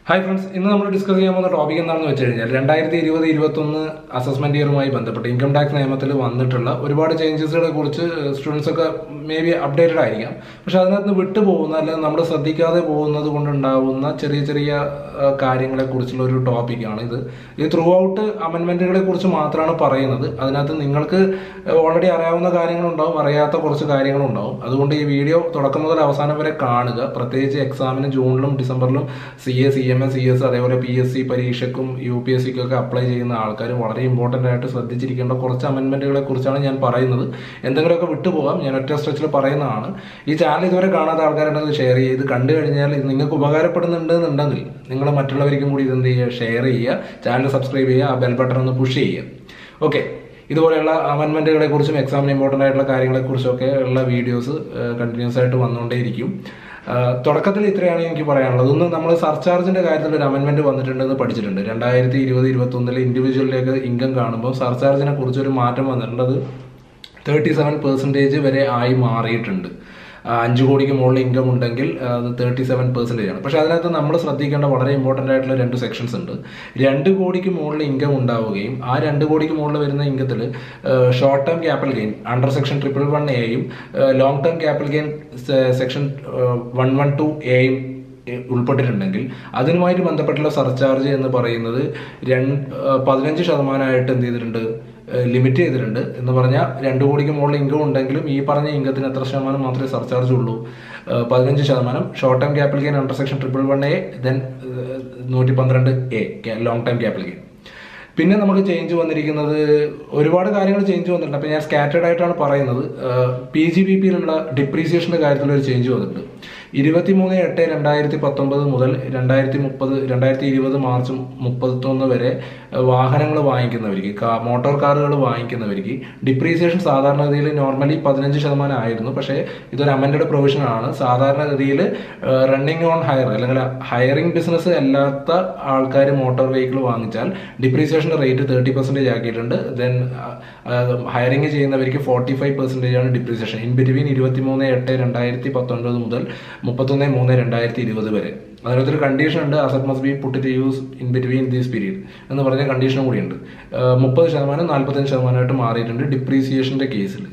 hi friends ഇന്ന് നമ്മൾ discuss ചെയ്യാൻ പോകുന്ന ടോപ്പിക് എന്താണെന്ന് വെച്ച് കഴിഞ്ഞാൽ രണ്ടായിരത്തി ഇരുപത് ഇരുപത്തൊന്ന് അസസ്മെന്റ് ഇയറുമായി ബന്ധപ്പെട്ട് ഇൻകം ടാക്സ് നിയമത്തിൽ വന്നിട്ടുള്ള ഒരുപാട് ചേഞ്ചസുകളെ കുറിച്ച് സ്റ്റുഡൻസ് ഒക്കെ മേ ബി അപ്ഡേറ്റഡ് ആയിരിക്കാം പക്ഷെ അതിനകത്ത് നിന്ന് വിട്ടു പോകുന്ന അല്ലെങ്കിൽ നമ്മൾ ശ്രദ്ധിക്കാതെ പോകുന്നത് കൊണ്ടുണ്ടാവുന്ന ചെറിയ ചെറിയ ആ, കാര്യങ്ങളെ കുറിച്ചുള്ള ഒരു ടോപ്പിക്കാണ് ഇത് ഇത് ത്രൂ ഔട്ട് അമെന്റ്മെന്റുകളെ കുറിച്ച് മാത്രമാണ് പറയുന്നത് അതിനകത്ത് നിങ്ങൾക്ക് ഓൾറെഡി അറിയാവുന്ന കാര്യങ്ങളുണ്ടാവും അറിയാത്ത കുറച്ച് കാര്യങ്ങളുണ്ടാവും അതുകൊണ്ട് ഈ വീഡിയോ തുടക്കം മുതൽ അവസാനം വരെ കാണുക പ്രത്യേകിച്ച് എക്സാമിന് ജൂണിലും ഡിസംബറിലും C A C M S C S അതേപോലെ പി എസ് സി പരീക്ഷയ്ക്കും യു പി എസ് സിക്കൊക്കെ അപ്ലൈ ചെയ്യുന്ന ആൾക്കാർ വളരെ ഇമ്പോർട്ടൻ്റ് ആയിട്ട് ശ്രദ്ധിച്ചിരിക്കേണ്ട കുറച്ച് അമെന്റ്മെന്റുകളെ കുറിച്ചാണ് ഞാൻ പറയുന്നത് എന്തെങ്കിലുമൊക്കെ വിട്ടുപോകാം ഞാൻ ഒറ്റ സ്ട്രെച്ചിൽ പറയുന്നതാണ് ഈ ചാനൽ ഇതുവരെ കാണാത്ത ആൾക്കാരുണ്ടെങ്കിൽ ഷെയർ ചെയ്ത് ഇത് കണ്ടു കഴിഞ്ഞാൽ ഇത് നിങ്ങൾക്ക് ഉപകാരപ്പെടുന്നുണ്ട് എന്നുണ്ടെങ്കിൽ നിങ്ങൾ മറ്റുള്ളവർക്കും കൂടി ഇത് എന്ത് ചെയ്യുക ഷെയർ ചെയ്യുക ചാനൽ സബ്സ്ക്രൈബ് ചെയ്യുക ആ ബെൽ ബട്ടൺ ഒന്ന് പുഷ് ചെയ്യുക ഓക്കെ ഇതുപോലെയുള്ള അമെന്റ്മെന്റുകളെ കുറിച്ചും എക്സാമിന് ഇമ്പോർട്ടൻ്റ് ആയിട്ടുള്ള കാര്യങ്ങളെ കുറിച്ചൊക്കെ ഉള്ള വീഡിയോസ് കണ്ടിന്യൂസ് ആയിട്ട് വന്നുകൊണ്ടേയിരിക്കും ആ, തുടക്കത്തിൽ ഇത്രയാണ് എനിക്ക് പറയാനുള്ളത് ഒന്ന് നമ്മൾ സർചാർജിന്റെ കാര്യത്തിൽ ഒരു അമെന്റ്മെന്റ് വന്നിട്ടുണ്ടെന്ന് പഠിച്ചിട്ടുണ്ട് രണ്ടായിരത്തി ഇരുപത് ഇരുപത്തി ഒന്നിലെ ഇൻഡിവിജ്വലിലേക്ക് ഇൻകം കാണുമ്പോൾ സർചാർജിനെ കുറിച്ച് ഒരു മാറ്റം വന്നിട്ടുണ്ട് അത് തേർട്ടി സെവൻ പെർസെൻറ്റേജ് വരെ ആയി മാറിയിട്ടുണ്ട് ആ, അഞ്ച് കോടിക്ക് മുകളിൽ ഇൻകം ഉണ്ടെങ്കിൽ ആ, അത് തേർട്ടി സെവൻ പെർസെൻറ്റേജ് ആണ് പക്ഷേ അതിനകത്ത് നമ്മൾ ശ്രദ്ധിക്കേണ്ട വളരെ ഇമ്പോർട്ടൻ്റ് ആയിട്ടുള്ള രണ്ട് സെക്ഷൻസ് ഉണ്ട് രണ്ട് കോടിക്ക് മുകളിൽ ഇൻകം ഉണ്ടാവുകയും ആ രണ്ട് കോടിക്ക് മുകളിൽ വരുന്ന ഇൻകത്തിൽ short term capital gain under section triple one എയും long term capital gain section one one two എയും ഉൾപ്പെട്ടിട്ടുണ്ടെങ്കിൽ അതിനുമായിട്ട് ബന്ധപ്പെട്ടുള്ള സർചാർജ് എന്ന് പറയുന്നത് രണ്ട് പതിനഞ്ച് ശതമാനമായിട്ട് എന്ത് ചെയ്തിട്ടുണ്ട് ലിമിറ്റ് ചെയ്തിട്ടുണ്ട് എന്ന് പറഞ്ഞാൽ രണ്ട് കോടിക്ക് മുകളിൽ ഇൻകം ഉണ്ടെങ്കിലും ഈ പറഞ്ഞ ഇൻകത്തിന് എത്ര ശതമാനം മാത്രമേ സർചാർജ് ഉള്ളൂ ഏഹ് പതിനഞ്ച് ശതമാനം short time capital gain under section triple one A then നൂറ്റി പന്ത്രണ്ട് A long time capital gain പിന്നെ നമുക്ക് ചേഞ്ച് വന്നിരിക്കുന്നത് ഒരുപാട് കാര്യങ്ങൾ ചേഞ്ച് വന്നിട്ടുണ്ട് അപ്പോൾ ഞാൻ സ്കാറ്റേഡ് ആയിട്ടാണ് പറയുന്നത് പി ജി ബി പിയിലുള്ള ഡിപ്രീസിയേഷൻ്റെ കാര്യത്തിൽ ഒരു ചേഞ്ച് വന്നിട്ടുണ്ട് ഇരുപത്തിമൂന്ന് എട്ട് രണ്ടായിരത്തി പത്തൊമ്പത് മുതൽ രണ്ടായിരത്തി മുപ്പത് രണ്ടായിരത്തി ഇരുപത് മാർച്ച് മുപ്പത്തൊന്ന് വരെ വാഹനങ്ങൾ വാങ്ങിക്കുന്നവർക്ക് കാ- മോട്ടോർ കാറുകൾ വാങ്ങിക്കുന്നവർക്ക് ഡിപ്രീസിയേഷൻ സാധാരണഗതിയിൽ നോർമലി പതിനഞ്ച് ശതമാനം ആയിരുന്നു പക്ഷേ ഇതൊരു അമെൻഡഡ് പ്രൊവിഷൻ ആണ് സാധാരണഗതിയിൽ റണ്ണിങ് ഓൺ ഹയർ അല്ലെങ്കിൽ ഹയറിംഗ് ബിസിനസ് അല്ലാത്ത ആൾക്കാർ മോട്ടോർ വെഹിക്കിൾ വാങ്ങിച്ചാൽ ഡിപ്രീസിയേഷൻ്റെ റേറ്റ് തേർട്ടി പെർസെൻറ്റേജ് ആക്കിയിട്ടുണ്ട് ദെൻ ഹയറിംഗ് ചെയ്യുന്നവർക്ക് ഫോർട്ടി ഫൈവ് പെർസെൻറ്റേജ് ആണ് ഡിപ്രീസിയേഷൻ ഇൻ ബിറ്റ്വീൻ ഇരുപത്തി മൂന്ന് എട്ട് രണ്ടായിരത്തി പത്തൊൻപത് മുതൽ മുപ്പത്തൊന്ന് മൂന്ന് രണ്ടായിരത്തി ഇരുപത് വരെ അതിനകത്തൊരു കണ്ടീഷൻ ഉണ്ട് asset must be put to use in between these period എന്ന് പറഞ്ഞ കണ്ടീഷനും കൂടിയുണ്ട് മുപ്പത് ശതമാനം നാൽപ്പത്തഞ്ച് ശതമാനമായിട്ട് മാറിയിട്ടുണ്ട് ഡിപ്രീസിയേഷൻ്റെ കേസിൽ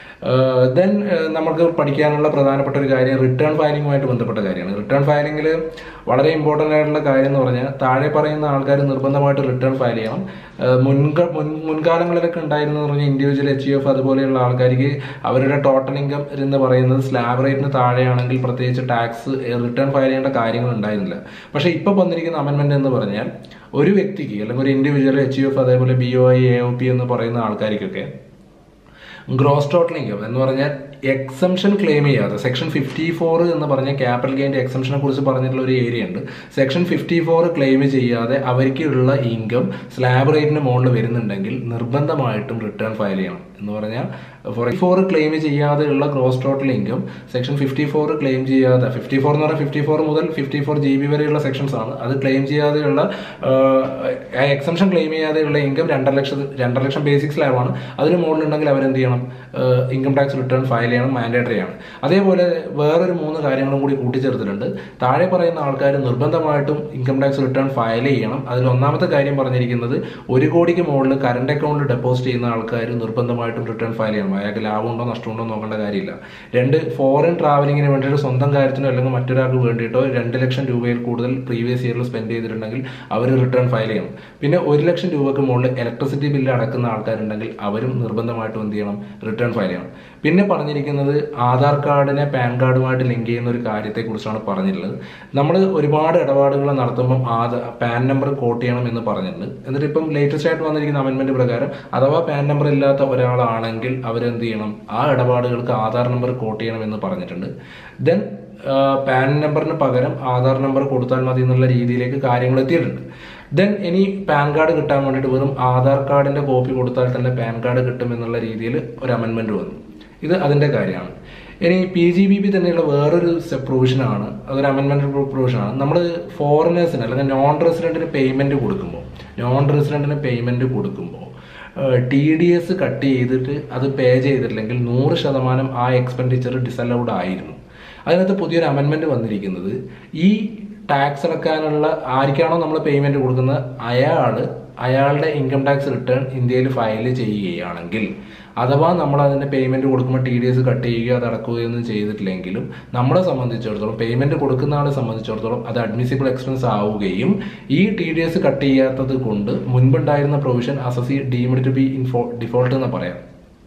ദെൻ നമുക്ക് പഠിക്കാനുള്ള പ്രധാനപ്പെട്ട ഒരു കാര്യം റിട്ടേൺ ഫയലിംഗുമായിട്ട് ബന്ധപ്പെട്ട കാര്യമാണ് റിട്ടേൺ ഫയലിംഗിൽ വളരെ ഇമ്പോർട്ടൻ്റ് ആയിട്ടുള്ള കാര്യം എന്ന് പറഞ്ഞാൽ താഴെ പറയുന്ന ആൾക്കാർ നിർബന്ധമായിട്ട് റിട്ടേൺ ഫയൽ ചെയ്യണം ഏഹ് മുൻക മുൻ മുൻകാലങ്ങളിലൊക്കെ ഉണ്ടായിരുന്നു പറഞ്ഞാൽ ഇൻഡിവിജ്വൽ എച്ച് എഫ് അതുപോലെയുള്ള ആൾക്കാർക്ക് അവരുടെ ടോട്ടൽ ഇൻകം എന്ന് പറയുന്നത് സ്ലാബ് റേറ്റിന് താഴെയാണെങ്കിൽ പ്രത്യേകിച്ച് ടാക്സ് റിട്ടേൺ ഫയൽ ചെയ്യേണ്ട കാര്യങ്ങൾ ഉണ്ടായിരുന്നില്ല പക്ഷേ ഇപ്പോൾ വന്നിരിക്കുന്ന അമെൻമെന്റ് എന്ന് പറഞ്ഞാൽ ഒരു വ്യക്തിക്ക് അല്ലെങ്കിൽ ഒരു ഇൻഡിവിജ്വൽ എച്ച് എഫ് അതേപോലെ B O I A O P എന്ന് പറയുന്ന ആൾക്കാർക്കൊക്കെ ഗ്രോസ് ടോട്ടൽ ഇൻകം എന്ന് പറഞ്ഞാൽ എക്സംഷൻ ക്ലെയിം ചെയ്യാതെ സെക്ഷൻ ഫിഫ്റ്റി ഫോർ എന്ന് പറഞ്ഞ ക്യാപിറ്റൽ ഗെയിൻ്റെ എക്സംഷനെ കുറിച്ച് പറഞ്ഞിട്ടുള്ള ഒരു ഏരിയ ഉണ്ട് സെക്ഷൻ ഫിഫ്റ്റി ഫോർ ക്ലെയിം ചെയ്യാതെ അവർക്കുള്ള ഇൻകം സ്ലാബ് റേറ്റിന് മുകളിൽ വരുന്നുണ്ടെങ്കിൽ നിർബന്ധമായിട്ടും റിട്ടേൺ ഫയൽ ചെയ്യണം എന്ന് പറഞ്ഞാൽ ഫോർ ഫോർ ക്ലെയിം ചെയ്യാതെ ഉള്ള gross total income section fifty four claim ചെയ്യാതെ ഫിഫ്റ്റി ഫോർ എന്ന് പറഞ്ഞാൽ ഫിഫ്റ്റി ഫോർ മുതൽ ഫിഫ്റ്റി ഫോർ ജി ബി വരെയുള്ള സെക്ഷൻസ് ആണ് അത് ക്ലെയിം ചെയ്യാതെയുള്ള എക്സംഷൻ ക്ലെയിം ചെയ്യാതെയുള്ള ഇൻകം രണ്ടര ലക്ഷം രണ്ടര ലക്ഷം ബേസിക് സ്ലാബാണ് അതിന് മുകളിലുണ്ടെങ്കിൽ അവരെന്ത് ചെയ്യണം ഇൻകം ടാക്സ് റിട്ടേൺ ഫയൽ ചെയ്യണം മാൻഡേറ്ററി ആണ് അതേപോലെ വേറൊരു മൂന്ന് കാര്യങ്ങളും കൂടി കൂട്ടിച്ചേർത്തിട്ടുണ്ട് താഴെ പറയുന്ന ആൾക്കാർ നിർബന്ധമായിട്ടും ഇൻകം ടാക്സ് റിട്ടേൺ ഫയൽ ചെയ്യണം അതിൽ ഒന്നാമത്തെ കാര്യം പറഞ്ഞിരിക്കുന്നത് ഒരു കോടിക്ക് മുകളിൽ കറണ്ട് അക്കൗണ്ടിൽ ഡെപ്പോസിറ്റ് ചെയ്യുന്ന ആൾക്കാർ നിർബന്ധമായിട്ടും റിട്ടേൺ ഫയൽ ചെയ്യണം അയാൾക്ക് ലാഭമുണ്ടോ നഷ്ടമുണ്ടോ നോക്കേണ്ട കാര്യമില്ല രണ്ട് ഫോറിൻ ട്രാവലിങ്ങിന് വേണ്ടിയിട്ട് സ്വന്തം കാര്യത്തിനോ അല്ലെങ്കിൽ മറ്റൊരാൾക്ക് വേണ്ടിയിട്ടോ രണ്ട് ലക്ഷം രൂപയിൽ കൂടുതൽ പ്രീവിയസ് ഇയറിൽ സ്പെൻഡ് ചെയ്തിട്ടുണ്ടെങ്കിൽ അവർ റിട്ടേൺ ഫയൽ ചെയ്യണം പിന്നെ ഒരു ലക്ഷം രൂപയ്ക്ക് മുകളിൽ ഇലക്ട്രിസിറ്റി ബില്ല് അടക്കുന്ന ആൾക്കാരുണ്ടെങ്കിൽ അവരും നിർബന്ധമായിട്ടും എന്ത് ചെയ്യണം റിട്ടേൺ ഫയൽ ചെയ്യണം പിന്നെ പറഞ്ഞിരിക്കുന്നത് ആധാർ കാർഡിനെ പാൻ കാർഡുമായിട്ട് ലിങ്ക് ചെയ്യുന്ന ഒരു കാര്യത്തെക്കുറിച്ചാണ് പറഞ്ഞിട്ടുള്ളത് നമ്മൾ ഒരുപാട് ഇടപാടുകൾ നടത്തുമ്പം ആധാർ പാൻ നമ്പർ കോട്ട് ചെയ്യണം എന്ന് പറഞ്ഞിട്ടുണ്ട് എന്നിട്ട് ഇപ്പം ലേറ്റസ്റ്റ് ആയിട്ട് വന്നിരിക്കുന്ന അമെൻമെന്റ് പ്രകാരം അഥവാ പാൻ നമ്പർ ഇല്ലാത്ത ഒരാളാണെങ്കിൽ അവരെന്ത് ചെയ്യണം ആ ഇടപാടുകൾക്ക് ആധാർ നമ്പർ കോട്ട് ചെയ്യണം എന്ന് പറഞ്ഞിട്ടുണ്ട് ദെൻ പാൻ നമ്പറിന് പകരം ആധാർ നമ്പർ കൊടുത്താൽ മതി എന്നുള്ള രീതിയിലേക്ക് കാര്യങ്ങൾ എത്തിയിട്ടുണ്ട് ദെൻ ഇനി പാൻ കാർഡ് കിട്ടാൻ വേണ്ടിയിട്ട് വെറും ആധാർ കാർഡിന്റെ കോപ്പി കൊടുത്താൽ തന്നെ പാൻ കാർഡ് കിട്ടും എന്നുള്ള രീതിയിൽ ഒരു അമെൻമെന്റ് വന്നു ഇത് അതിന്റെ കാര്യമാണ് ഇനി പി ജി ബി പി തന്നെയുള്ള വേറൊരു പ്രൊവിഷനാണ് അതൊരു അമെൻമെന്റ് പ്രൊവിഷനാണ് നമ്മൾ ഫോറിനേഴ്സിന് അല്ലെങ്കിൽ നോൺ റെസിഡന്റിന് പേയ്മെന്റ് കൊടുക്കുമ്പോൾ നോൺ റെസിഡന്റിന് പേയ്മെന്റ് കൊടുക്കുമ്പോൾ ടി ഡി എസ് കട്ട് ചെയ്തിട്ട് അത് പേ ചെയ്തിട്ടില്ലെങ്കിൽ നൂറ് ശതമാനം ആ എക്സ്പെൻഡിച്ചർ ഡിസലൗഡ് ആയിരുന്നു അതിനകത്ത് പുതിയൊരു അമെൻമെന്റ് വന്നിരിക്കുന്നത് ഈ ടാക്സ് അടക്കാനുള്ള ആർക്കാണോ നമ്മൾ പേയ്മെന്റ് കൊടുക്കുന്നത് അയാൾ അയാളുടെ ഇൻകം ടാക്സ് റിട്ടേൺ ഇന്ത്യയിൽ ഫയൽ ചെയ്യുകയാണെങ്കിൽ അഥവാ നമ്മൾ അതിന്റെ പേയ്മെന്റ് കൊടുക്കുമ്പോൾ ടി ഡി എസ് കട്ട് ചെയ്യുകയോ അത് അടക്കുകയൊന്നും ചെയ്തിട്ടില്ലെങ്കിലും നമ്മളെ സംബന്ധിച്ചിടത്തോളം പേയ്മെന്റ് കൊടുക്കുന്ന ആളെ സംബന്ധിച്ചിടത്തോളം അത് അഡ്മിസിബിൾ എക്സ്പെൻസ് ആവുകയും ഈ ടി ഡി എസ് കട്ട് ചെയ്യാത്തത് കൊണ്ട് മുൻപുണ്ടായിരുന്ന provision assessee deemed to be info default എന്ന് പറയാം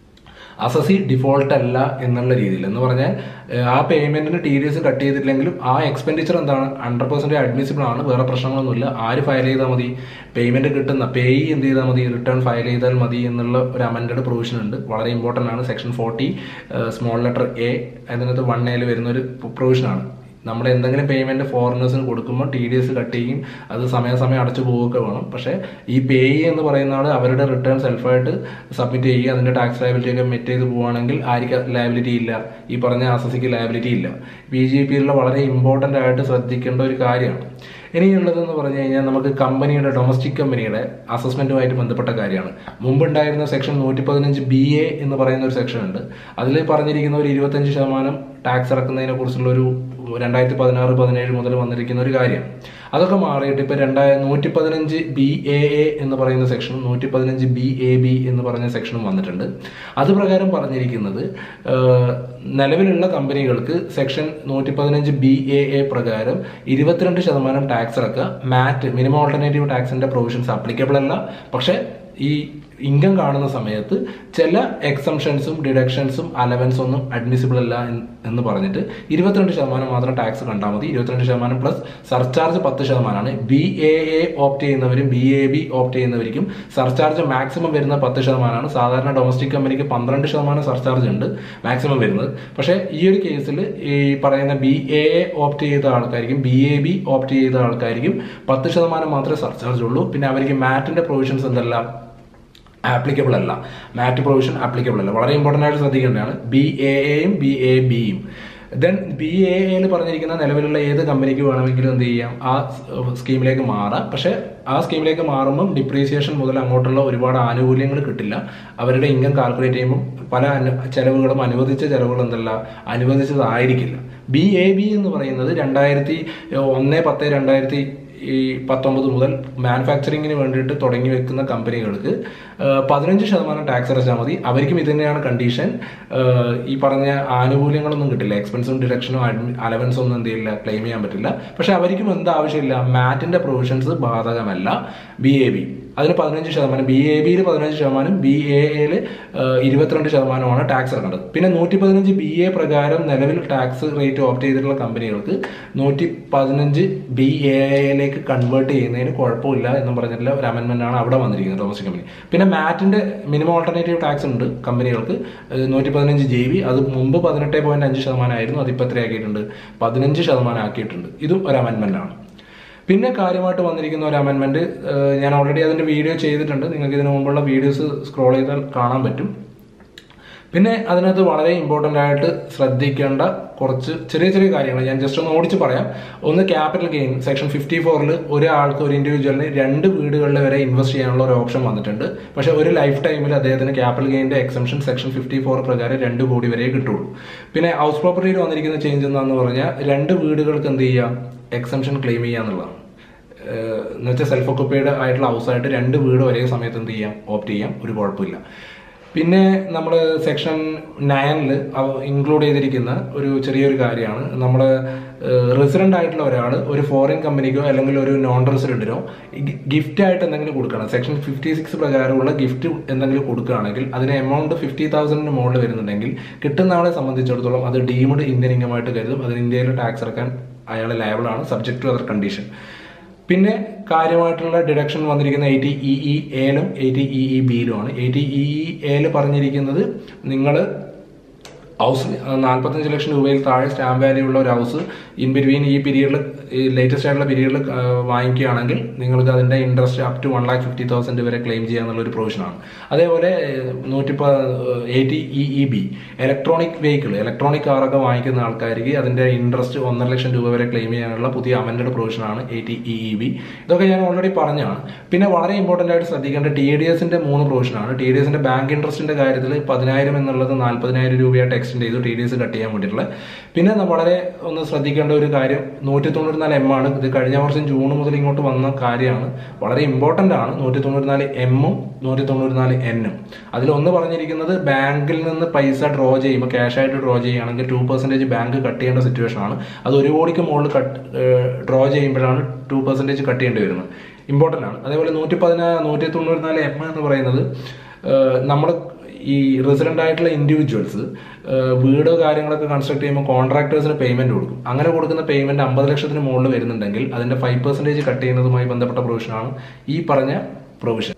അസസി ഡിഫോൾട്ട് അല്ല എന്നുള്ള രീതിയിൽ എന്ന് പറഞ്ഞാൽ ഏഹ്, ആ പേയ്മെന്റിന് ടി ഡി എസ് കട്ട് ചെയ്തിട്ടില്ലെങ്കിലും ആ എക്സ്പെൻഡിച്ചർ എന്താണ് ഹൺഡ്രഡ് പെർസെന്റ് അഡ്മിസിബിൾ ആണ് വേറെ പ്രശ്നങ്ങളൊന്നുമില്ല ആര് ഫയൽ ചെയ്താൽ മതി പേയ്മെന്റ് കിട്ടുന്ന പേയി എന്ത് ചെയ്താൽ മതി റിട്ടേൺ ഫയൽ ചെയ്താൽ മതി എന്നുള്ള ഒരു അമെൻഡഡ് പ്രൊവിഷൻ ഉണ്ട് വളരെ ഇമ്പോർട്ടന്റ് ആണ് section forty small letter A അതിനകത്ത് വൺ എയിൽ വരുന്ന ഒരു പ്രൊവിഷൻ ആണ് നമ്മൾ എന്തെങ്കിലും പേയ്മെന്റ് ഫോറിനേഴ്സിന് കൊടുക്കുമ്പോൾ ടി ഡി എസ് കട്ട് ചെയ്യും അത് സമയാസമയം അടച്ചു പോവുകയൊക്കെ വേണം പക്ഷേ ഈ പേയി എന്ന് പറയുന്ന ആൾ അവരുടെ റിട്ടേൺ സെൽഫായിട്ട് സബ്മിറ്റ് ചെയ്യുക അതിന്റെ ടാക്സ് ലയബിലിറ്റി ഒക്കെ മെറ്റ് ചെയ്ത് പോവുകയാണെങ്കിൽ ആർക്ക് ലയബിലിറ്റി ഇല്ല ഈ പറഞ്ഞ ആസസിക്ക് ലയബിലിറ്റി ഇല്ല ബി ജെ പിയിലുള്ള വളരെ ഇമ്പോർട്ടന്റ് ആയിട്ട് ശ്രദ്ധിക്കേണ്ട ഒരു കാര്യമാണ് ഇനിയുള്ളതെന്ന് പറഞ്ഞു കഴിഞ്ഞാൽ നമുക്ക് കമ്പനിയുടെ ഡൊമസ്റ്റിക് കമ്പനിയുടെ അസസ്മെന്റുമായിട്ട് ബന്ധപ്പെട്ട കാര്യമാണ് മുമ്പുണ്ടായിരുന്ന സെക്ഷൻ നൂറ്റി പതിനഞ്ച് ബി എ എന്ന് പറയുന്ന ഒരു സെക്ഷൻ ഉണ്ട് അതിൽ പറഞ്ഞിരിക്കുന്ന ഒരു ഇരുപത്തഞ്ച് ശതമാനം ടാക്സ് അടക്കുന്നതിനെ കുറിച്ചുള്ള ഒരു രണ്ടായിരത്തി പതിനാറ് പതിനേഴ് മുതൽ വന്നിരിക്കുന്ന ഒരു കാര്യം അതൊക്കെ മാറിയിട്ട് ഇപ്പൊ രണ്ടായ നൂറ്റി പതിനഞ്ച് ബി എ എ എന്ന് പറയുന്ന സെക്ഷനും നൂറ്റി പതിനഞ്ച് ബി എ ബി എന്ന് പറഞ്ഞ സെക്ഷനും വന്നിട്ടുണ്ട് അത് പ്രകാരം പറഞ്ഞിരിക്കുന്നത് ഏഹ്, നിലവിലുള്ള കമ്പനികൾക്ക് സെക്ഷൻ നൂറ്റി പതിനഞ്ച് ബി എ എ പ്രകാരം ഇരുപത്തിരണ്ട് ശതമാനം ടാക്സ് അടക്കുക മാറ്റ് മിനിമം ഓൾട്ടർനേറ്റീവ് ടാക്സിന്റെ പ്രൊവിഷൻസ് അപ്ലിക്കബിൾ അല്ല പക്ഷേ ഈ ഇൻകം കാണുന്ന സമയത്ത് ചില എക്സംഷൻസും ഡിഡക്ഷൻസും അലവൻസും ഒന്നും അഡ്മിസിബിൾ അല്ല എന്ന് എന്ന് പറഞ്ഞിട്ട് ഇരുപത്തിരണ്ട് ശതമാനം മാത്രം ടാക്സ് കണ്ടാൽ മതി ഇരുപത്തിരണ്ട് ശതമാനം പ്ലസ് സർചാർജ് പത്ത് ശതമാനമാണ് ബി എ എ ഓപ്റ്റ് ചെയ്യുന്നവരും ബി എ ബി ഓപ്റ്റ് ചെയ്യുന്നവർക്കും സർചാർജ് മാക്സിമം വരുന്ന പത്ത് ശതമാനമാണ് സാധാരണ ഡൊമസ്റ്റിക് കമ്പനിക്ക് പന്ത്രണ്ട് ശതമാനം സർചാർജ് ഉണ്ട് മാക്സിമം വരുന്നത് പക്ഷേ ഈ ഒരു കേസിൽ ഈ പറയുന്ന ബി എ എ ഓപ്റ്റ് ചെയ്ത ആൾക്കാർക്കും ബി എ ബി ഓപ്റ്റ് ചെയ്ത ആൾക്കാർക്കും പത്ത് ശതമാനം മാത്രമേ സർചാർജ് ഉള്ളൂ പിന്നെ അവർക്ക് മാറ്റിന്റെ പ്രൊവിഷൻസ് എന്തെല്ലാം ആപ്ലിക്കബിൾ അല്ല മാറ്റ് പ്രൊവിഷൻ ആപ്ലിക്കബിൾ അല്ല വളരെ ഇമ്പോർട്ടൻ്റ് ആയിട്ട് ശ്രദ്ധിക്കേണ്ടതാണ് ബി എ എയും ബി എ ബിയും ദെൻ ബി എ എയിൽ പറഞ്ഞിരിക്കുന്ന നിലവിലുള്ള ഏത് കമ്പനിക്ക് വേണമെങ്കിലും എന്ത് ചെയ്യാം ആ സ്കീമിലേക്ക് മാറാം പക്ഷേ ആ സ്കീമിലേക്ക് മാറുമ്പം ഡിപ്രീസിയേഷൻ മുതൽ അങ്ങോട്ടുള്ള ഒരുപാട് ആനുകൂല്യങ്ങൾ കിട്ടില്ല അവരുടെ ഇൻകം കാൽക്കുലേറ്റ് ചെയ്യുമ്പോൾ പല അനു ചെലവുകളും അനുവദിച്ച ചെലവുകൾ എന്തല്ല അനുവദിച്ചതായിരിക്കില്ല ബി എ ബി എന്ന് പറയുന്നത് രണ്ടായിരത്തി ഒന്ന് പത്ത് രണ്ടായിരത്തി ഈ പത്തൊമ്പത് മുതൽ മാനുഫാക്ചറിങ്ങിന് വേണ്ടിയിട്ട് തുടങ്ങി വെക്കുന്ന കമ്പനികൾക്ക് ഏഹ്, പതിനഞ്ച് ശതമാനം ടാക്സ് അടച്ചാൽ മതി അവർക്കും ഇത് തന്നെയാണ് കണ്ടീഷൻ ഏഹ്, ഈ പറഞ്ഞ ആനുകൂല്യങ്ങളൊന്നും കിട്ടില്ല എക്സ്പെൻസും ഡിഡക്ഷനും അലവൻസും ഒന്നും എന്ത് ചെയ്യില്ല ക്ലെയിം ചെയ്യാൻ പറ്റില്ല പക്ഷെ അവർക്കും എന്ത് ആവശ്യമില്ല മാറ്റിന്റെ പ്രൊവിഷൻസ് ബാധകമല്ല ബി എ ബി അതിന് പതിനഞ്ച് ശതമാനം ബി എ ബിയിൽ പതിനഞ്ച് ശതമാനം ബി എ എയിൽ ഇരുപത്തിരണ്ട് ശതമാനമാണ് ടാക്സ് ഇറങ്ങേണ്ടത് പിന്നെ നൂറ്റി പതിനഞ്ച് ബി എ പ്രകാരം നിലവിൽ ടാക്സ് റേറ്റ് ഓപ്റ്റ് ചെയ്തിട്ടുള്ള കമ്പനികൾക്ക് നൂറ്റി പതിനഞ്ച് ബി എയിലേക്ക് കൺവേർട്ട് ചെയ്യുന്നതിന് കുഴപ്പമില്ല എന്ന് പറഞ്ഞിട്ടുള്ള ഒരു അമെന്റ്മെന്റ് ആണ് അവിടെ വന്നിരിക്കുന്നത് ഡൊമസ്റ്റിക് കമ്പനി പിന്നെ മാറ്റിന്റെ മിനിമം ഓൾട്ടർനേറ്റീവ് ടാക്സ് ഉണ്ട് കമ്പനികൾക്ക് നൂറ്റി പതിനഞ്ച് ജി ബി അത് മുമ്പ് പതിനെട്ട് പോയിന്റ് അഞ്ച് ശതമാനമായിരുന്നു അതിപ്പോൾ എത്രയാക്കിയിട്ടുണ്ട് പതിനഞ്ച് ശതമാനം ആക്കിയിട്ടുണ്ട് ഇതും ഒരു അമെന്റ്മെന്റ് ആണ് പിന്നെ കാര്യമായിട്ട് വന്നിരിക്കുന്ന ഒരു അമെന്റ്മെന്റ് ഞാൻ ഓൾറെഡി അതിന്റെ വീഡിയോ ചെയ്തിട്ടുണ്ട് നിങ്ങൾക്ക് ഇതിനു മുമ്പുള്ള വീഡിയോസ് സ്ക്രോൾ ചെയ്താൽ കാണാൻ പറ്റും പിന്നെ അതിനകത്ത് വളരെ ഇമ്പോർട്ടൻ്റ് ആയിട്ട് ശ്രദ്ധിക്കേണ്ട കുറച്ച് ചെറിയ ചെറിയ കാര്യങ്ങൾ ഞാൻ ജസ്റ്റ് ഒന്ന് ഓടിച്ച് പറയാം ഒന്ന് ക്യാപിറ്റൽ ഗെയിൻ സെക്ഷൻ ഫിഫ്റ്റി ഫോറിൽ ഒരാൾക്ക് ഒരു ഇൻഡിവിജ്വലിന് രണ്ട് വീടുകളിൽ വരെ ഇൻവെസ്റ്റ് ചെയ്യാനുള്ള ഒരു ഓപ്ഷൻ വന്നിട്ടുണ്ട് പക്ഷേ ഒരു ലൈഫ് ടൈമിൽ അദ്ദേഹത്തിന് ക്യാപിറ്റൽ ഗെയിൻ്റെ എക്സംഷൻ സെക്ഷൻ ഫിഫ്റ്റി ഫോർ പ്രകാരം രണ്ട് കോടി വരെ കിട്ടുള്ളൂ പിന്നെ ഹൗസ് പ്രോപ്പർട്ടിയിൽ വന്നിരിക്കുന്ന ചേഞ്ച് എന്താണെന്ന് പറഞ്ഞാൽ രണ്ട് വീടുകൾക്ക് എന്ത് ചെയ്യാം എക്സംഷൻ ക്ലെയിം ചെയ്യുക എന്നുള്ളതാണ് എന്ന് വെച്ചാൽ സെൽഫ് ഒക്കുപ്പൈഡ് ആയിട്ടുള്ള ഹൗസായിട്ട് രണ്ട് വീട് ഒരേ സമയത്ത് എന്ത് ചെയ്യാം ഓപ്റ്റ് ചെയ്യാം ഒരു കുഴപ്പമില്ല പിന്നെ നമ്മൾ സെക്ഷൻ നയനിൽ ഇൻക്ലൂഡ് ചെയ്തിരിക്കുന്ന ഒരു ചെറിയൊരു കാര്യമാണ് നമ്മൾ റെസിഡന്റ് ആയിട്ടുള്ള ഒരാൾ ഒരു ഫോറിൻ കമ്പനിക്കോ അല്ലെങ്കിൽ ഒരു നോൺ റെസിഡന്റിനോ ഗിഫ്റ്റ് ആയിട്ട് എന്തെങ്കിലും കൊടുക്കണം സെക്ഷൻ ഫിഫ്റ്റി സിക്സ് പ്രകാരമുള്ള ഗിഫ്റ്റ് എന്തെങ്കിലും കൊടുക്കുകയാണെങ്കിൽ അതിന് എമൗണ്ട് ഫിഫ്റ്റി തൗസൻഡിന് മുകളിൽ വരുന്നുണ്ടെങ്കിൽ കിട്ടുന്ന ആളെ സംബന്ധിച്ചിടത്തോളം അത് ഡീംഡ് ഇന്ത്യൻ ഇൻകമായിട്ട് കരുതും അതിന് ഇന്ത്യയിൽ ടാക്സ് അടക്കാൻ അയാൾ ലയബിളാണ് സബ്ജക്ട് ടു അതർ കണ്ടീഷൻ പിന്നെ കാര്യമായിട്ടുള്ള ഡിഡക്ഷൻ വന്നിരിക്കുന്ന എയ്റ്റി ഇ ഇ എയിലും എയ്റ്റി ഇ ഇ ബിയിലുമാണ് എയ്റ്റി ഇ ഇ എയിൽ പറഞ്ഞിരിക്കുന്നത് നിങ്ങൾ ഹൗസ് നാൽപ്പത്തഞ്ച് ലക്ഷം രൂപയിൽ താഴെ സ്റ്റാമ്പ് വാല്യൂ ഉള്ള ഒരു ഹൗസ് ഇൻ ബിറ്റ്വീൻ ഈ പീരീഡിൽ ഈ ലേറ്റസ്റ്റ് ആയിട്ടുള്ള പീരീഡിൽ വാങ്ങിക്കുകയാണെങ്കിൽ നിങ്ങൾക്ക് അതിന്റെ interest up to one lakh fifty thousand വരെ ക്ലെയിം ചെയ്യാന്നുള്ള ഒരു പ്രൊവിഷനാണ് അതേപോലെ നൂറ്റി eighty E E B electronic vehicle electronic കാറൊക്കെ വാങ്ങിക്കുന്ന ആൾക്കാർക്ക് അതിന്റെ ഇൻട്രസ്റ്റ് ഒന്നര ലക്ഷം രൂപ വരെ ക്ലെയിം ചെയ്യാനുള്ള പുതിയ അമെൻഡഡ് പ്രൊവിഷനാണ് എയ്റ്റി ഇ ഇ ബി ഇതൊക്കെ ഞാൻ ഓൾറെഡി പറഞ്ഞാണ് പിന്നെ വളരെ ഇമ്പോർട്ടന്റ് ആയിട്ട് ശ്രദ്ധിക്കേണ്ട ടി ഡി എസിന്റെ മൂന്ന് പ്രൊവിഷനാണ് ടി ഡി എസിന്റെ ബാങ്ക് ഇൻട്രസ്റ്റിന്റെ കാര്യത്തിൽ പതിനായിരം എന്നുള്ളത് നാൽപ്പതിനായിരം രൂപയായിട്ട് എക്സ്റ്റെൻഡ് ചെയ്തു ടി ഡി എസ് കട്ട് ചെയ്യാൻ വേണ്ടിയിട്ടുള്ള പിന്നെ ന- വളരെ ഒന്ന് ശ്രദ്ധിക്കേണ്ട ശ്രദ്ധിക്കേണ്ട ഒരു കാര്യം നൂറ്റി തൊണ്ണൂറ്റിനാല് എം ആണ് ഇത് കഴിഞ്ഞ വർഷം ജൂൺ മുതൽ ഇങ്ങോട്ട് വന്ന കാര്യമാണ് വളരെ ഇമ്പോർട്ടന്റ് ആണ് നൂറ്റി തൊണ്ണൂറ്റിനാല് എമ്മും നൂറ്റി തൊണ്ണൂറ്റിനാല് എന്നും അതിലൊന്ന് പറഞ്ഞിരിക്കുന്നത് ബാങ്കിൽ നിന്ന് പൈസ ഡ്രോ ചെയ്യുമ്പോൾ ക്യാഷ് ആയിട്ട് ഡ്രോ ചെയ്യുകയാണെങ്കിൽ ടു പെർസെൻറ്റേജ് ബാങ്ക് കട്ട് ചെയ്യേണ്ട സിറ്റുവേഷൻ ആണ് അത് ഒരു കോടിക്ക് മുകളിൽ കട്ട് ഡ്രോ ചെയ്യുമ്പോഴാണ് ടു പെർസെൻറ്റേജ് കട്ട് ചെയ്യേണ്ടി വരുന്നത് ഇമ്പോർട്ടൻ്റ് ആണ് അതേപോലെ നൂറ്റി പതിനാ നൂറ്റി തൊണ്ണൂറ്റിനാല് എം എന്ന് പറയുന്നത് നമ്മൾ ഈ റെസിഡന്റ് ആയിട്ടുള്ള ഇൻഡിവിജ്വൽസ് വീട് കാര്യങ്ങളൊക്കെ കൺസ്ട്രക്ട് ചെയ്യുമ്പോൾ കോൺട്രാക്ടേഴ്സിന് പേയ്മെന്റ് കൊടുക്കും അങ്ങനെ കൊടുക്കുന്ന പേയ്മെന്റ് അമ്പത് ലക്ഷത്തിന് മുകളിൽ വരുന്നുണ്ടെങ്കിൽ അതിന്റെ ഫൈവ് പെർസെന്റേജ് കട്ട് ചെയ്യുന്നതുമായി ബന്ധപ്പെട്ട പ്രൊവിഷനാണ് ഈ പറഞ്ഞ പ്രൊവിഷൻ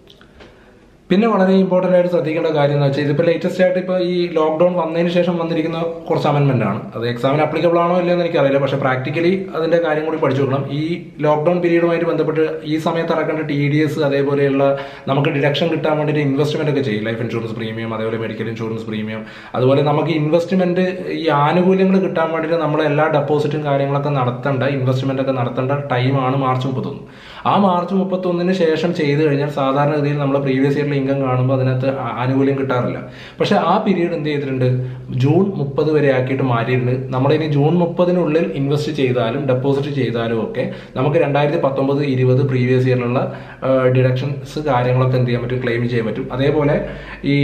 പിന്നെ വളരെ ഇമ്പോർട്ടന്റ് ആയിട്ട് ശ്രദ്ധിക്കേണ്ട കാര്യം എന്ന് വെച്ചാൽ ഇതിപ്പോൾ ലേറ്റസ്റ്റ് ആയിട്ട് ഇപ്പോൾ ഈ ലോക്ക്ഡൌൺ വന്നതിന് ശേഷം വന്നിരിക്കുന്ന കുറച്ച് അമെന്റ്മെന്റ് ആണ് അത് എക്സാമിന് അപ്ലിക്കബിൾ ആണോ ഇല്ലയോ എന്ന് എനിക്കറിയില്ല പക്ഷേ പ്രാക്ടിക്കലി അതിന്റെ കാര്യം കൂടി പഠിച്ചു നോക്കണം ഈ ലോക്ക്ഡൌൺ പീരീഡുമായിട്ട് ബന്ധപ്പെട്ട് ഈ സമയത്ത് ഇറക്കേണ്ട ടി ഡി എസ് അതേപോലെയുള്ള നമുക്ക് ഡിഡക്ഷൻ കിട്ടാൻ വേണ്ടിയിട്ട് ഇൻവെസ്റ്റ്മെന്റ് ഒക്കെ ചെയ്യും ലൈഫ് ഇൻഷുറൻസ് പ്രീമിയം അതേപോലെ മെഡിക്കൽ ഇൻഷുറൻസ് പ്രീമിയം അതുപോലെ നമുക്ക് ഇൻവെസ്റ്റ്മെന്റ് ഈ ആനുകൂല്യങ്ങൾ കിട്ടാൻ വേണ്ടിയിട്ട് നമ്മൾ എല്ലാ ഡെപ്പോസിറ്റും കാര്യങ്ങളൊക്കെ നടത്തേണ്ട ഇൻവെസ്റ്റ്മെന്റ് ഒക്കെ നടത്തേണ്ട ടൈമാണ് മാർച്ച് മുപ്പത്തൊന്ന് ആ മാർച്ച് മുപ്പത്തൊന്നിന് ശേഷം ചെയ്തു കഴിഞ്ഞാൽ സാധാരണഗതിയിൽ നമ്മൾ പ്രീവിയസ് ഇയറിൽ ഇൻകം കാണുമ്പോൾ അതിനകത്ത് ആ- ആനുകൂല്യം കിട്ടാറില്ല പക്ഷെ ആ പീരീഡ് എന്ത് ചെയ്തിട്ടുണ്ട് ജൂൺ മുപ്പത് വരെ ആക്കിയിട്ട് മാറ്റിയിട്ടുണ്ട് നമ്മളിനി ജൂൺ മുപ്പതിനുള്ളിൽ ഇൻവെസ്റ്റ് ചെയ്താലും ഡെപ്പോസിറ്റ് ചെയ്താലും ഒക്കെ നമുക്ക് രണ്ടായിരത്തി പത്തൊമ്പത് ഇരുപത് പ്രീവിയസ് ഇയറിലുള്ള ഡിഡക്ഷൻസ് കാര്യങ്ങളൊക്കെ എന്ത് ചെയ്യാൻ പറ്റും ക്ലെയിം ചെയ്യാൻ പറ്റും അതേപോലെ ഈ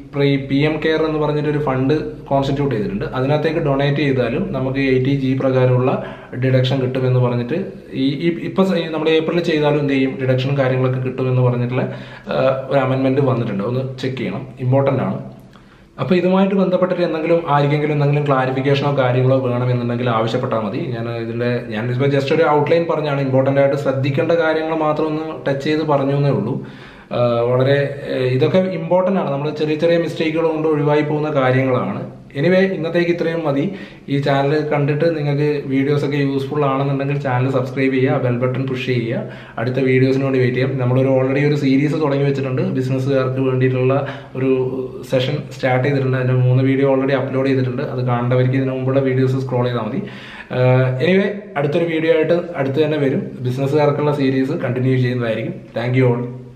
പി എം കെയർ എന്ന് പറഞ്ഞിട്ട് ഒരു ഫണ്ട് കോൺസ്റ്റിറ്റ്യൂട്ട് ചെയ്തിട്ടുണ്ട് അതിനകത്തേക്ക് ഡൊണേറ്റ് ചെയ്താലും നമുക്ക് എയ്റ്റി ജി പ്രകാരമുള്ള ഡിഡക്ഷൻ കിട്ടുമെന്ന് പറഞ്ഞിട്ട് ഈ ഈ- ഇപ്പൊ സ- ഈ നമ്മുടെ ഏപ്രിലിൽ ചെയ്താലും എന്ത് ചെയ്യും ഡിഡക്ഷനും കാര്യങ്ങളൊക്കെ കിട്ടുമെന്ന് പറഞ്ഞിട്ടുള്ള ആ, ഒരു അമെന്റ്മെന്റ് വന്നിട്ടുണ്ട് ഒന്ന് ചെക്ക് ചെയ്യണം ഇമ്പോർട്ടന്റ് ആണ് അപ്പൊ ഇതുമായിട്ട് ബന്ധപ്പെട്ടിട്ട് എന്തെങ്കിലും ആർക്കെങ്കിലും എന്തെങ്കിലും ക്ലാരിഫിക്കേഷനോ കാര്യങ്ങളോ വേണമെന്നുണ്ടെങ്കിൽ ആവശ്യപ്പെട്ടാൽ മതി ഞാൻ ഇതിന്റെ ഞാൻ ഇപ്പോൾ ജസ്റ്റ് ഒരു ഔട്ട്ലൈൻ പറഞ്ഞാണ് ഇമ്പോർട്ടന്റ് ആയിട്ട് ശ്രദ്ധിക്കേണ്ട കാര്യങ്ങൾ മാത്രം ഒന്ന് ടച്ച് ചെയ്ത് പറഞ്ഞു എന്നേ ഉള്ളൂ ആ, വളരെ ഏഹ്, ഇതൊക്കെ ഇമ്പോർട്ടന്റ് ആണ് നമ്മൾ ചെറിയ ചെറിയ മിസ്റ്റേക്കുകൾ കൊണ്ട് ഒഴിവായി പോകുന്ന കാര്യങ്ങളാണ് എനിവേ ഇന്നത്തേക്ക് ഇത്രയും മതി ഈ ചാനൽ കണ്ടിട്ട് നിങ്ങൾക്ക് വീഡിയോസ് ഒക്കെ യൂസ്ഫുൾ ആണെന്നുണ്ടെങ്കിൽ ചാനൽ സബ്സ്ക്രൈബ് ചെയ്യുക ബെൽ ബട്ടൺ പുഷ് ചെയ്യുക അടുത്ത വീഡിയോസിന് വേണ്ടി വെയിറ്റ് ചെയ്യാം നമ്മളൊരു ഓൾറെഡി ഒരു സീരീസ് തുടങ്ങി വെച്ചിട്ടുണ്ട് ബിസിനസ്സുകാർക്ക് വേണ്ടിയിട്ടുള്ള ഒരു സെഷൻ സ്റ്റാർട്ട് ചെയ്തിട്ടുണ്ട് അതിന്റെ മൂന്ന് വീഡിയോ ഓൾറെഡി അപ്ലോഡ് ചെയ്തിട്ടുണ്ട് അത് കാണേണ്ടവർക്ക് ഇതിനു മുമ്പുള്ള വീഡിയോസ് സ്ക്രോൾ ചെയ്താൽ മതി എനിവേ അടുത്തൊരു വീഡിയോ ആയിട്ട് അടുത്ത് തന്നെ വരും ബിസിനസ്സുകാർക്കുള്ള സീരീസ് കണ്ടിന്യൂ ചെയ്യുന്നതായിരിക്കും താങ്ക് യു ഓൾ